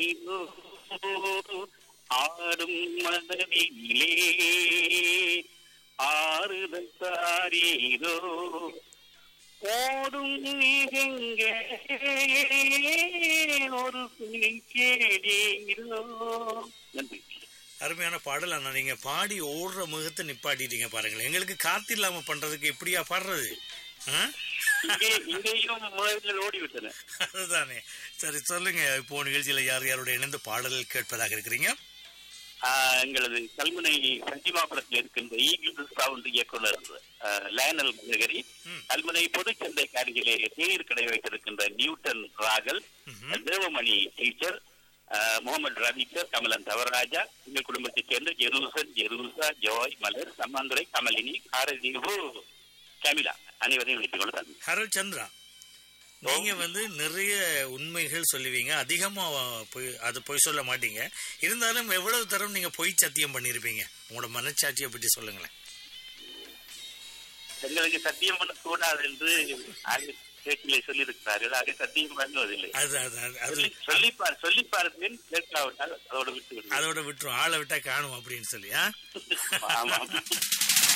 இதோ ஆடும் மனதிலே ஆறுதல் தாரீரோ ஓடும் நீகெங்கே ஒரு துணை கேடீரோ நன்றி அருமையான பாடல் ஆனா நீங்க பாடி ஓடுற முகத்தை நிப்பாட்டிட்டீங்க பாருங்களேன் எங்களுக்கு காத்து இல்லாம பண்றதுக்கு எப்படியா பாடுறது ஆ? இங்கே இங்கேயும் முறைகள் ஓடிவிட்டன அதுதானே சரி சொல்லுங்க இப்போ நிகழ்ச்சியில யார் யாரோட இணைந்து பாடல் கேட்பதாக இருக்கிறீங்க ஆஹ் எங்களது கல்முனை சஞ்சிமாபுரத்தில் இருக்கின்ற ஈகிள் சவுண்ட் இயக்குனர் ஆஹ் லயனல் மகரி ம். கல்முனை பொதுச்சந்தை அருகிலே தேநீர் கடை வைத்திருக்கின்ற நியூட்டன் ராகல் ம்ஹும். தேவமணி டீச்சர் ஆஹ் முகமது ரவிக்கர் கமலன் தவராஜா எங்கள் குடும்பத்தைச் சேர்ந்த ஜெருசன் ஜெருசா ஜோய் மலர் சம்மாந்துரை கமலினி காரதீவு கமிலா அனைவரையும் விழித்துக் கொள்ள தந்து ஹரல் சந்திரா நீங்க வந்து நிறைய உண்மைகள் சொல்லுவீங்க அதிகமா பொய் அது பொய் சொல்ல மாட்டீங்க இருந்தாலும் எவ்வளவு தரம் நீங்க பொய் சத்தியம் பண்ணிருப்பீங்க உங்களோட மனச்சாட்சியை பற்றி சொல்லுங்களேன் எங்களுக்கு சத்தியம் பண்ணக்கூடாது என்று ஆங்கில பேச்சிலே சொல்லியிருக்கிறார்கள் அதை சத்தியம் பண்ணுவதில்லை அது அது அது- அது சொல்லி சொல்லிப்பார் சொல்லி பார்ப்பேன் கேட்காவிட்டால் அதோட விட்டு விடுவேன். அதோட விட்டுரும் ஆளை விட்டா காணும் அப்படின்னு சொல்லி ஆ? ஆமாம்